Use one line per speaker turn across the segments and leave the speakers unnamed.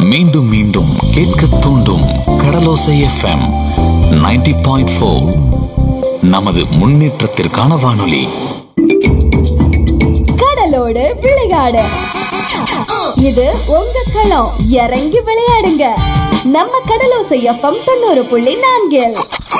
மீண்டும் மீண்டும் கேட்க தூண்டும் கடலோசை எஃப்எம் 90.4 பாயிண்ட் ஃபோர் நமது முன்னேற்றத்திற்கான வானொலி
கடலோடு விளையாடு இது உங்க களம் இறங்கி விளையாடுங்க நம்ம கடலோசை எஃப்எம் தொண்ணூறு புள்ளி நான்கில்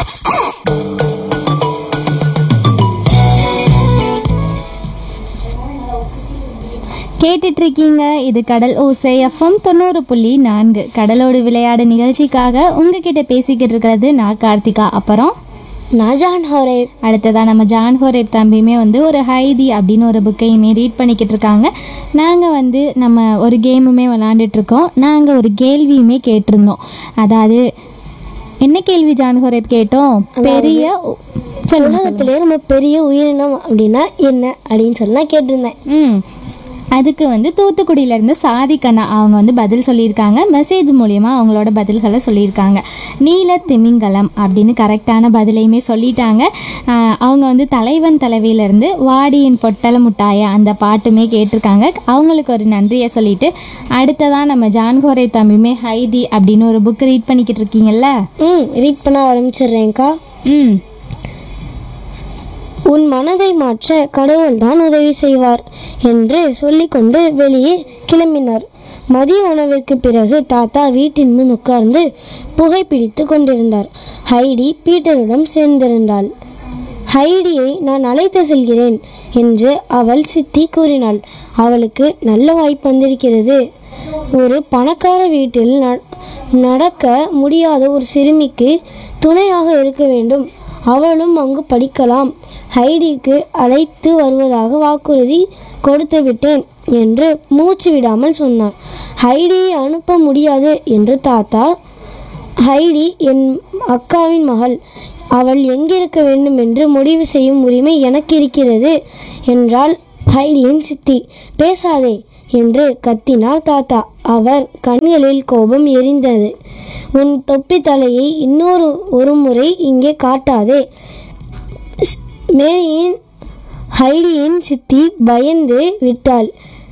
கேட்டுட்டு இருக்கீங்க இது கடல் ஓசை எஃப்எம் தொண்ணூறு புள்ளி நான்கு கடலோடு விளையாடு நிகழ்ச்சிக்காக உங்ககிட்ட பேசிக்கிட்டு இருக்கிறது நான் கார்த்திகா அப்புறம்
நஜான் ஹோரே
அடுத்ததாக நம்ம ஜான் ஹோரேப் தம்பியுமே வந்து ஒரு ஹைதி அப்படின்னு ஒரு புக்கையுமே ரீட் பண்ணிக்கிட்டு இருக்காங்க நாங்கள் வந்து நம்ம ஒரு கேமுமே விளாண்டுட்ருக்கோம் நாங்கள் ஒரு கேள்வியுமே கேட்டிருந்தோம் அதாவது என்ன கேள்வி ஜான் ஹோரேப் கேட்டோம் பெரிய சொல்லுங்க சொல்லுங்க
உலகத்திலே நம்ம பெரிய உயிரினம் அப்படின்னா என்ன அப்படின்னு சொல்லி நான் கேட்டிருந்தேன்
ம் அதுக்கு வந்து தூத்துக்குடியிலேருந்து சாதிக்கண்ணா அவங்க வந்து பதில் சொல்லியிருக்காங்க மெசேஜ் மூலியமாக அவங்களோட பதில்களை சொல்லியிருக்காங்க நீல திமிங்கலம் அப்படின்னு கரெக்டான பதிலையுமே சொல்லிட்டாங்க ஆஹ் அவங்க வந்து தலைவன் தலைவியிலேருந்து வாடியின் பொட்டல முட்டாய அந்த பாட்டுமே கேட்டிருக்காங்க அவங்களுக்கு ஒரு நன்றியை சொல்லிட்டு அடுத்ததான் நம்ம ஜான்கோரை தம்பியுமே ஹைதி அப்படின்னு ஒரு புக் ரீட் பண்ணிக்கிட்டு இருக்கீங்கல்ல
ம் ரீட் பண்ண ஆரம்பிச்சிடுறேன்க்கா
ம்
உன் மனதை மாற்ற கடவுள் தான் உதவி செய்வார் என்று சொல்லிக்கொண்டு வெளியே கிளம்பினார் மதிய உணவிற்கு பிறகு தாத்தா வீட்டின் முன் உட்கார்ந்து புகைப்பிடித்து கொண்டிருந்தார் ஹைடி பீட்டரிடம் சேர்ந்திருந்தாள் ஹைடியை நான் அழைத்து செல்கிறேன் என்று அவள் சித்தி கூறினாள் அவளுக்கு நல்ல வாய்ப்பு வந்திருக்கிறது ஒரு பணக்கார வீட்டில் ந- நடக்க முடியாத ஒரு சிறுமிக்கு துணையாக இருக்க வேண்டும் அவளும் அங்கு படிக்கலாம் ஹைடிக்கு அழைத்து வருவதாக வாக்குறுதி கொடுத்து விட்டேன் என்று மூச்சு விடாமல் சொன்னார் ஹைடியை அனுப்ப முடியாது என்று தாத்தா ஹைடி என் அக்காவின் மகள் அவள் எங்கிருக்க வேண்டும் என்று முடிவு செய்யும் உரிமை எனக்கு இருக்கிறது என்றால் ஹைடியின் சித்தி பேசாதே என்று கத்தினார் தாத்தா அவர் கண்களில் கோபம் எரிந்தது உன் தொப்பி தலையை இன்னொரு ஒரு முறை இங்கே காட்டாதே ஸ்- மேரியின் ஹைடியின் சித்தி பயந்து விட்டாள்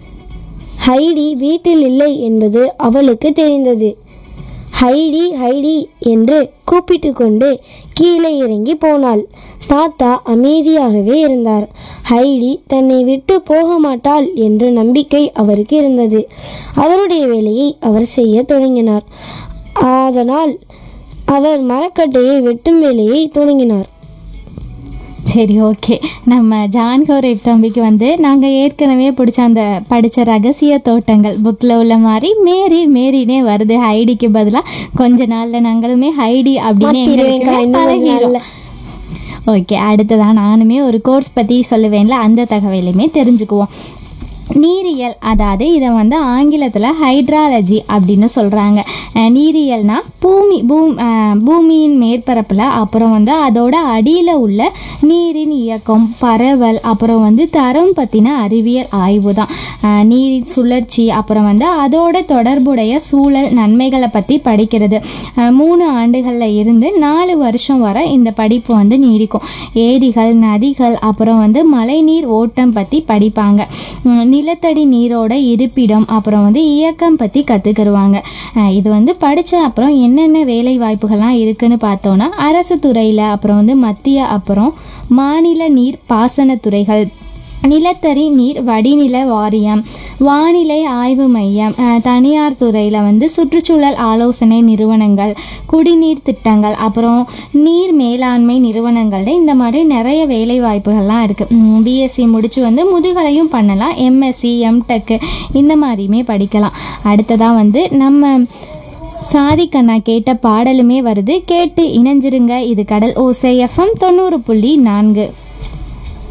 ஹைடி வீட்டில் இல்லை என்பது அவளுக்கு தெரிந்தது ஹைடி ஹைடி என்று கூப்பிட்டு கொண்டு கீழே இறங்கி போனாள் தாத்தா அமைதியாகவே இருந்தார் ஹைடி தன்னை விட்டு போக மாட்டாள் என்ற நம்பிக்கை அவருக்கு இருந்தது அவருடைய வேலையை அவர் செய்ய தொடங்கினார் அதனால் அவர் மரக்கட்டையை வெட்டும் வேலையை தொடங்கினார்
சரி ஓகே நம்ம ஜான் கௌரவ் தம்பிக்கு வந்து நாங்கள் ஏற்கனவே பிடிச்ச அந்த படித்த ரகசிய தோட்டங்கள் புக்கில் உள்ள மாதிரி மேரி மேரினே வருது ஹைடிக்கு பதிலாக கொஞ்ச நாளில் நாங்களுமே ஹைடி அப்படின்னு
மாத்திருவேன்க்கா,
எங்களுக்குமே
இன்னும் கொஞ்ச
பழகிரும்
நாள்ல.
ஓகே அடுத்ததான் நானுமே ஒரு கோர்ஸ் பற்றி சொல்லுவேன்ல அந்த தகவலையுமே தெரிஞ்சுக்குவோம் நீரியல் அதாவது இதை வந்து ஆங்கிலத்தில் ஹைட்ராலஜி அப்படின்னு சொல்கிறாங்க நீரியல்னா பூமி பூம் அஹ், பூமியின் மேற்பரப்பில் அப்புறம் வந்து அதோட அடியில் உள்ள நீரின் இயக்கம் பரவல் அப்புறம் வந்து தரம் பற்றின அறிவியல் ஆய்வு தான் அஹ், நீரின் சுழற்சி அப்புறம் வந்து அதோட தொடர்புடைய சூழல் நன்மைகளை பற்றி படிக்கிறது அஹ், மூணு ஆண்டுகளில் இருந்து நாலு வருஷம் வரை இந்த படிப்பு வந்து நீடிக்கும் ஏரிகள் நதிகள் அப்புறம் வந்து மழைநீர் ஓட்டம் பற்றி படிப்பாங்க உம், நிலத்தடி நீரோட இருப்பிடம் அப்புறம் வந்து இயக்கம் பற்றி கற்றுக்கிடுவாங்க இது வந்து படித்த அப்புறம் என்னென்ன வேலை வாய்ப்புகள்லாம் இருக்குன்னு பார்த்தோன்னா அரசு துறையில் அப்புறம் வந்து மத்திய அப்புறம் மாநில நீர் பாசனத் துறைகள் நிலத்தடி நீர் வடிநில வாரியம் வானிலை ஆய்வு மையம் அஹ், தனியார் துறையில் வந்து சுற்றுச்சூழல் ஆலோசனை நிறுவனங்கள் குடிநீர் திட்டங்கள் அப்புறம் நீர் மேலாண்மை நிறுவனங்கள்ல இந்த மாதிரி நிறைய வேலை வாய்ப்புகள்லாம் இருக்குது பிஎஸ்சி முடிச்சு வந்து முதுகலையும் பண்ணலாம் எம்எஸ்சி எம்டெக்கு இந்த மாதிரியுமே படிக்கலாம் அடுத்ததாக வந்து நம்ம சாதிக்கண்ணா கேட்ட பாடலுமே வருது கேட்டு இணைஞ்சிருங்க இது கடல் ஓசை எஃப்எம் தொண்ணூறு புள்ளி நான்கு